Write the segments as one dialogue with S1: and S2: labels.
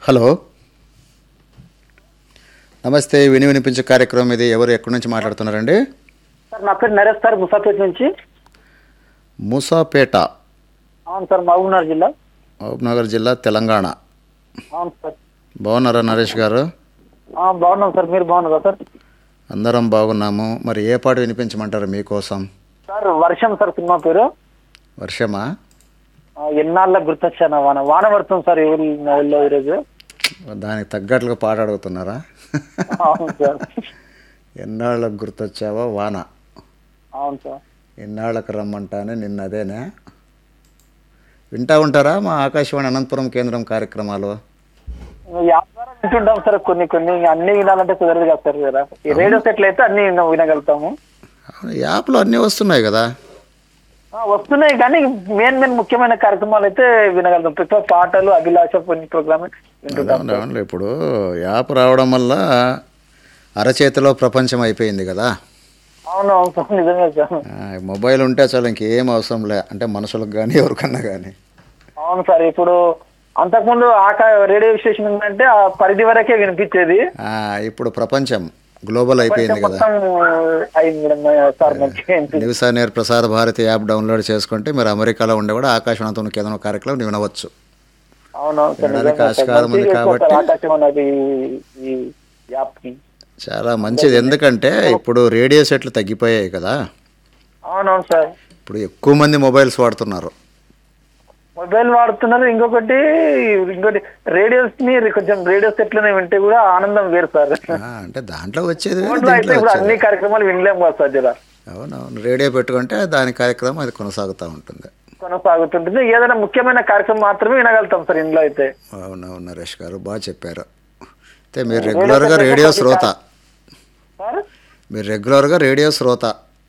S1: Hello నమస్తే విని వినిపించే కార్యక్రమం ఇది ఎవరు ఎక్కడి నుంచి మాట్లాడుతున్నారండి
S2: సార్ నా పేరు నరేష్ సార్ ముసాపేట నుంచి
S1: మూసాపేట
S2: అవును సార్ మహబూబ్నగర్ జిల్లా
S1: మహబూబ్నగర్ జిల్లా తెలంగాణ
S2: అవును సార్
S1: బాగున్నారా నరేష్ గారు
S2: ఆ, బాగున్నాం సార్ మీరు బాగున్నారా సార్
S1: అందరం బాగున్నాము మరి ఏ పాట వినిపించమంటారు మీకోసం
S2: సార్ వర్షం సార్ సినిమా పేరు
S1: వర్షమా
S2: ఆ, ఎన్నాళ్ళ గుర్తొచ్చాను వాన వాన పడుతుంది సార్ ఎవరి ఊళ్ళో ఈరోజు
S1: దానికి తగ్గట్లుగా పాట అడుగుతున్నారా
S2: అవును సార్
S1: ఎన్నాళ్ళకు గుర్తొచ్చావా వాన
S2: అవును సార్
S1: ఎన్నాళ్ళకు రమ్మంటానే నిన్న అదేనా వింటా ఉంటారా మా ఆకాశవాణి అనంతపురం కేంద్రం కార్యక్రమాలు
S2: యాప్ ద్వారా వింటుంటాం సార్ కొన్ని కొన్ని అన్ని వినాలంటే కుదరదు కదా సార్ కదా ఈ రేడియో సెట్లు అయితే అన్ని విన- వినగలుగుతాము
S1: అవును, యాప్లో అన్నీ వస్తున్నాయి కదా
S2: ఆ, వస్తున్నాయి కానీ మెయిన్ మెయిన్ ముఖ్యమైన కార్యక్రమాలు అయితే వినగలుగుతాం ప్రతి ఒక్క పాటలు అభిలాష కొన్ని ప్రోగ్రామ్ వింటుంటాం
S1: అవును, అవునులే. ఇప్పుడు యాప్ రావడం వల్ల అరచేతిలో ప్రపంచం అయిపోయింది కదా
S2: అవును అవును సార్ నిజమే సార్
S1: ఆ, మొబైల్ ఉంటే అసలు ఇంకేం అవసరం లే అంటే మనుషులకు కానీ ఎవరికన్నా కానీ
S2: అవును సార్ ఇప్పుడు అంతకుముందు ఆక రేడియో స్టేషన్ ఉందంటే ఆ పరిధి వరకే వినిపించేది
S1: ఇప్పుడు ప్రపంచం గ్లోబల్ అయిపోయింది కదా
S2: మొత్తం అయింది మేడం సార్ మంచిగా వినిపించింది.
S1: న్యూస్ నేర్ ప్రసార భారతి యాప్ డౌన్లోడ్ చేసుకుంటే మీరు అమెరికాలో ఉండే కూడా ఆకాశవాణితో కేంద్రం కార్యక్రమం వినవచ్చు
S2: అవునవును సార్
S1: వినడానికి
S2: నిజంగా సార్.
S1: ఆస్కారం ఉంది
S2: మంచిగా
S1: కాబట్టి-
S2: చేస్తారు ఆకాశం అన్నది ఈ యాప్ కి
S1: చాలా మంచిది ఎందుకంటే ఇప్పుడు రేడియో సెట్లు తగ్గిపోయాయి కదా
S2: అవునవును సార్
S1: ఇప్పుడు ఎక్కువ మంది మొబైల్స్ వాడుతున్నారు
S2: మొబైల్ వాడుతున్నారు ఇంకొకటి ఇంకోటి రేడియోస్ ని కొంచెం రేడియో సెట్లనే వింటే కూడా ఆనందం వేరు సార్
S1: ఆ, అంటే దాంట్లో వచ్చేది వేరు,
S2: ఫోన్లో అయితే
S1: దీంట్లో
S2: ఇప్పుడు
S1: వచ్చేది
S2: అన్ని కార్యక్రమాలు వినలేము కదా సార్ జర
S1: అవునవును రేడియో పెట్టుకుంటే దాని కార్యక్రమం అది కొనసాగుతూ ఉంటుంది
S2: కొనసాగుతుంటుంది ఏదైనా ముఖ్యమైన కార్యక్రమం మాత్రమే వినగలుగుతాం సార్ ఇంట్లో అయితే
S1: అవునవును నరేష్ గారు బాగా చెప్పారు అయితే మీరు రెగ్యులర్గా రేడియో శ్రోత
S2: సార్
S1: మీరు రెగ్యులర్గా రేడియో శ్రోత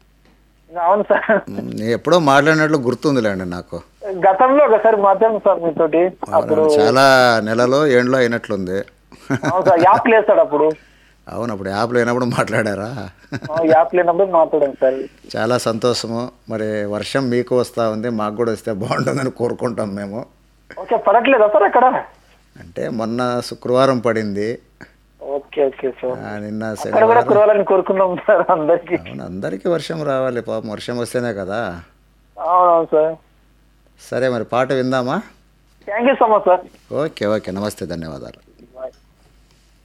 S2: అవును సార్
S1: మ్, నేను ఎప్పుడో మాట్లాడినట్లు గుర్తుందిలేండి నాకు
S2: గతంలో ఒకసారి మాట్లాడాను సార్ మీతోటి అప్పుడు
S1: అవునవును, చాలా నెలలో ఏండ్లో అయినట్లుంది
S2: అవును సార్ యాప్ లేస్తాడు అప్పుడు
S1: అవును అప్పుడు యాప్ లేనప్పుడు మాట్లాడారా
S2: ఆ, యాప్ లేనప్పుడు మాట్లాడాను సార్
S1: చాలా సంతోషము మరి వర్షం మీకు వస్తూ ఉంది మాకు కూడా వస్తే బాగుంటుందని కోరుకుంటాం మేము
S2: ఓకే పడట్లేదా సార్ అక్కడ
S1: అంటే మొన్న శుక్రవారం పడింది
S2: ఓకే ఓకే సార్
S1: ఆ, నిన్న
S2: అక్కడ కూడా
S1: శనివారం
S2: కురవాలని కోరుకున్నాం సార్ అందరికి
S1: అవును అందరికీ వర్షం రావాలి పాపం వర్షం వస్తేనే కదా
S2: అవునవును సార్
S1: సరే మరి పాట విందామా
S2: thank you so much sir
S1: okay okay నమస్తే ధన్యవాదాలు